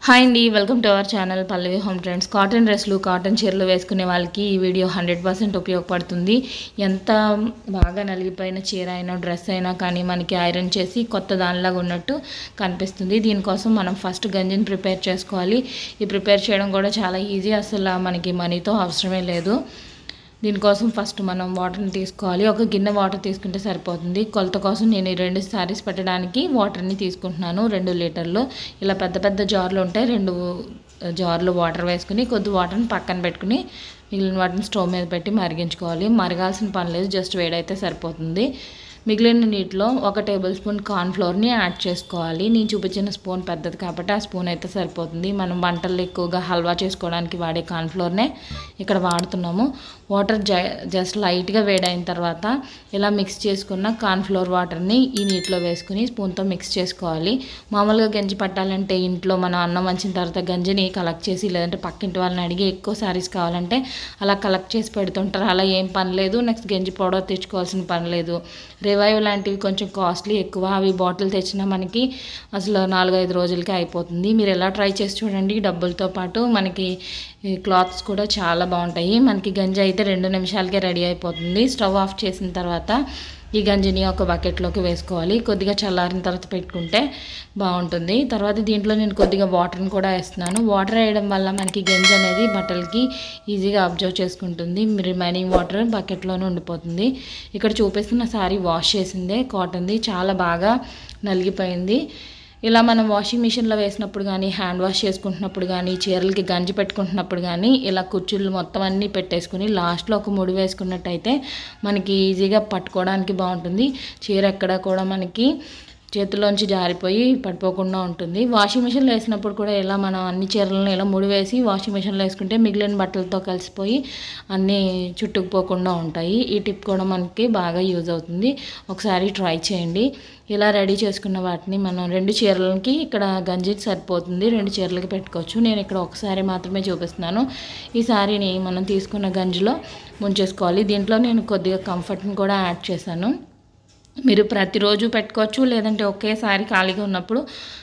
hi అండి welcome to our channel Pallavi home trends cotton డ్రెస్లు cotton చీరలు వేసుకునే వాళ్ళకి ఈ వీడియో హండ్రెడ్ పర్సెంట్ ఉపయోగపడుతుంది ఎంత బాగా నలిగిపోయిన చీర అయినా డ్రెస్ అయినా కానీ మనకి ఐరన్ చేసి కొత్త దానిలాగా ఉన్నట్టు కనిపిస్తుంది దీనికోసం మనం ఫస్ట్ గంజిని ప్రిపేర్ చేసుకోవాలి ఈ ప్రిపేర్ చేయడం కూడా చాలా ఈజీ అసలు మనకి మనీతో అవసరమే లేదు దీనికోసం ఫస్ట్ మనం వాటర్ని తీసుకోవాలి ఒక గిన్నె వాటర్ తీసుకుంటే సరిపోతుంది కొలత కోసం నేను ఈ రెండు శారీస్ పెట్టడానికి వాటర్ని తీసుకుంటున్నాను రెండు లీటర్లు ఇలా పెద్ద పెద్ద జార్లు ఉంటాయి రెండు జార్లు వాటర్ వేసుకుని కొద్ది వాటర్ని పక్కన పెట్టుకుని మిగిలిన వాటిని స్టవ్ మీద పెట్టి మరిగించుకోవాలి మరగాల్సిన పని లేదు జస్ట్ వేడైతే సరిపోతుంది మిగిలిన నీటిలో ఒక టేబుల్ స్పూన్ కార్న్ఫ్లోర్ని యాడ్ చేసుకోవాలి నేను చూపించిన స్పూన్ పెద్దది కాబట్టి ఆ స్పూన్ అయితే సరిపోతుంది మనం వంటల్లో ఎక్కువగా హల్వా చేసుకోవడానికి వాడే కార్న్ఫ్లోర్నే ఇక్కడ వాడుతున్నాము వాటర్ జ జస్ట్ లైట్గా వేడైన తర్వాత ఇలా మిక్స్ చేసుకున్న కార్న్ఫ్లోర్ వాటర్ని ఈ నీటిలో వేసుకుని స్పూన్తో మిక్స్ చేసుకోవాలి మామూలుగా గంజి పట్టాలంటే ఇంట్లో మనం అన్నం వంచిన తర్వాత గంజిని కలెక్ట్ చేసి లేదంటే పక్కింటి వాళ్ళని అడిగి ఎక్కువ శారీస్ కావాలంటే అలా కలెక్ట్ చేసి పెడుతుంటారు అలా ఏం పని లేదు నెక్స్ట్ గంజి పౌడర్ తెచ్చుకోవాల్సిన పని లేదు రివైవ్ లాంటివి కొంచెం కాస్ట్లీ ఎక్కువ అవి బాటిల్ తెచ్చినా మనకి అసలు నాలుగైదు రోజులకి అయిపోతుంది మీరు ఎలా ట్రై చేసి చూడండి డబ్బులతో పాటు మనకి ఈ క్లాత్స్ కూడా చాలా బాగుంటాయి మనకి గంజి అయితే రెండు నిమిషాలకే రెడీ అయిపోతుంది స్టవ్ ఆఫ్ చేసిన తర్వాత ఈ గంజిని ఒక బకెట్లోకి వేసుకోవాలి కొద్దిగా చల్లారిన తర్వాత పెట్టుకుంటే బాగుంటుంది తర్వాత దీంట్లో నేను కొద్దిగా వాటర్ని కూడా వేస్తున్నాను వాటర్ వేయడం వల్ల మనకి గంజి అనేది బట్టలకి ఈజీగా అబ్జర్వ్ చేసుకుంటుంది రిమైనింగ్ వాటర్ బకెట్లోనే ఉండిపోతుంది ఇక్కడ చూపిస్తున్న శారీ వాష్ చేసిందే కాటన్ది చాలా బాగా నలిగిపోయింది ఇలా మనం వాషింగ్ మిషన్లో వేసినప్పుడు కానీ హ్యాండ్ వాష్ చేసుకుంటున్నప్పుడు కానీ చీరలకి గంజి పెట్టుకుంటున్నప్పుడు కానీ ఇలా కుర్చీలు మొత్తం అన్నీ పెట్టేసుకుని లాస్ట్లో ఒక ముడి వేసుకున్నట్టయితే మనకి ఈజీగా పట్టుకోవడానికి బాగుంటుంది చీర ఎక్కడ కూడా మనకి చేతిలోంచి జారిపోయి పడిపోకుండా ఉంటుంది వాషింగ్ మిషన్లో వేసినప్పుడు కూడా ఇలా మనం అన్ని చీరలను ఇలా ముడి వేసి వాషింగ్ మిషన్లో వేసుకుంటే మిగిలిన బట్టలతో కలిసిపోయి అన్నీ చుట్టుకుపోకుండా ఉంటాయి ఈ టిప్ కూడా మనకి బాగా యూజ్ అవుతుంది ఒకసారి ట్రై చేయండి ఇలా రెడీ చేసుకున్న వాటిని మనం రెండు చీరలకి ఇక్కడ గంజి సరిపోతుంది రెండు చీరలకి పెట్టుకోవచ్చు నేను ఇక్కడ ఒకసారి మాత్రమే చూపిస్తున్నాను ఈ సారీని మనం తీసుకున్న గంజిలో ముంచేసుకోవాలి దీంట్లో నేను కొద్దిగా కంఫర్ట్ని కూడా యాడ్ చేశాను మీరు ప్రతిరోజు పెట్టుకోవచ్చు లేదంటే ఒకేసారి ఖాళీగా ఉన్నప్పుడు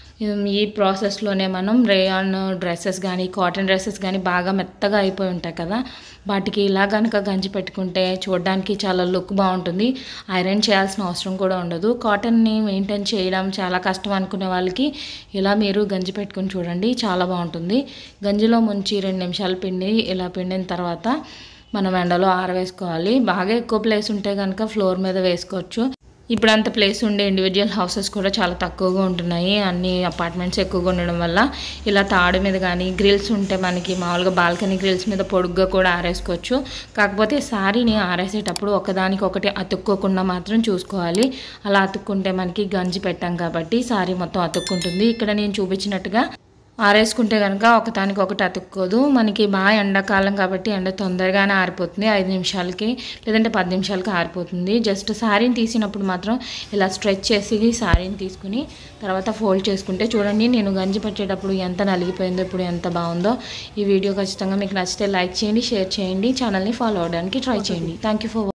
ఈ ప్రాసెస్లోనే మనం రేయాన్ డ్రెస్సెస్ కానీ కాటన్ డ్రెస్సెస్ కానీ బాగా మెత్తగా అయిపోయి ఉంటాయి కదా వాటికి ఇలా కనుక గంజి పెట్టుకుంటే చూడడానికి చాలా లుక్ బాగుంటుంది ఐరన్ చేయాల్సిన అవసరం కూడా ఉండదు కాటన్ని మెయింటైన్ చేయడం చాలా కష్టం అనుకునే వాళ్ళకి ఇలా మీరు గంజి పెట్టుకుని చూడండి చాలా బాగుంటుంది గంజిలో ముంచి రెండు నిమిషాలు పిండి ఇలా పిండిన తర్వాత మనం ఎండలో ఆరవేసుకోవాలి బాగా ఎక్కువ ప్లేస్ ఉంటే కనుక ఫ్లోర్ మీద వేసుకోవచ్చు ఇప్పుడు అంత ప్లేస్ ఉండే ఇండివిజువల్ హౌసెస్ కూడా చాలా తక్కువగా ఉంటున్నాయి అన్ని అపార్ట్మెంట్స్ ఎక్కువగా ఉండడం వల్ల ఇలా తాడు మీద కానీ గ్రిల్స్ ఉంటే మనకి మామూలుగా బాల్కనీ గ్రిల్స్ మీద పొడుగ్గా కూడా ఆరేసుకోవచ్చు కాకపోతే శారీని ఆరేసేటప్పుడు ఒకదానికి ఒకటి అతుక్కోకుండా మాత్రం చూసుకోవాలి అలా అతుక్కుంటే మనకి గంజి పెట్టాం కాబట్టి శారీ మొత్తం అతుక్కుంటుంది ఇక్కడ నేను చూపించినట్టుగా ఆరేసుకుంటే కనుక ఒకదానికి ఒకటి అతుక్కోదు మనకి బాగా ఎండాకాలం కాబట్టి ఎండ తొందరగానే ఆరిపోతుంది ఐదు నిమిషాలకి లేదంటే పది నిమిషాలకి ఆరిపోతుంది జస్ట్ శారీని తీసినప్పుడు మాత్రం ఇలా స్ట్రెచ్ చేసి శారీని తీసుకుని తర్వాత ఫోల్డ్ చేసుకుంటే చూడండి నేను గంజి పట్టేటప్పుడు ఎంత నలిగిపోయిందో ఇప్పుడు ఎంత బాగుందో ఈ వీడియో ఖచ్చితంగా మీకు నచ్చితే లైక్ చేయండి షేర్ చేయండి ఛానల్ని ఫాలో అవడానికి ట్రై చేయండి థ్యాంక్ యూ ఫర్